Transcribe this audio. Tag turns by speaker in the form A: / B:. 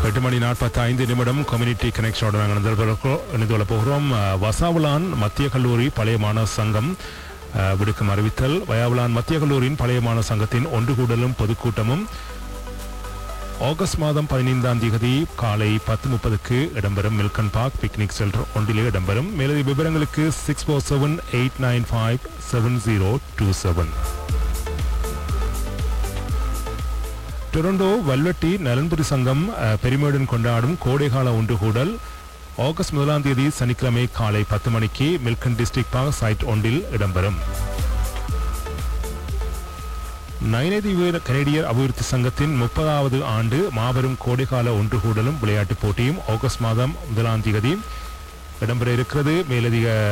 A: எட்டு மணி நாற்பத்தி ஐந்து நிமிடம் கம்யூனிட்டி கனெக்ஷனோட நாங்கள் இணைந்து இணைந்து கொள்ள போகிறோம் அஹ், வசாவுலான் மத்திய கல்லூரி பழைய மாணவர் சங்கம் அஹ், விடுக்கும் அறிவித்தல் வயாவுலான் மத்திய கல்லூரியின் பழைய மாணவர் சங்கத்தின் ஒன்று கூடலும் பொதுக்கூட்டமும் ஆகஸ்ட் மாதம் பதினைந்தாம் தேதி காலை பத்து முப்பதுக்கு இடம்பெறும் மில்கன் பார்க் பிக்னிக் சென்டர் ஒன்றிலே இடம்பெறும் மேலதிக விவரங்களுக்கு six four seven eight nine five seven zero two seven Toronto Valvetti நலன்புரி சங்கம் அஹ், பெருமையுடன் கொண்டாடும் கோடைகால ஒன்று கூடல் ஆகஸ்ட் முதலாம் தேதி சனிக்கிழமை காலை பத்து மணிக்கு மில்கன் டிஸ்ட்ரிக்ட் பார்க் சைட் ஒன்றில் இடம்பெறும் நயனதீவு கனேடியர் அபிவிருத்தி சங்கத்தின் முப்பதாவது ஆண்டு மாபெரும் கோடைகால ஒன்று கூடலும் விளையாட்டுப் போட்டியும் ஆகஸ்ட் மாதம் முதலாம் தேதி இடம்பெற இருக்கிறது மேலதிக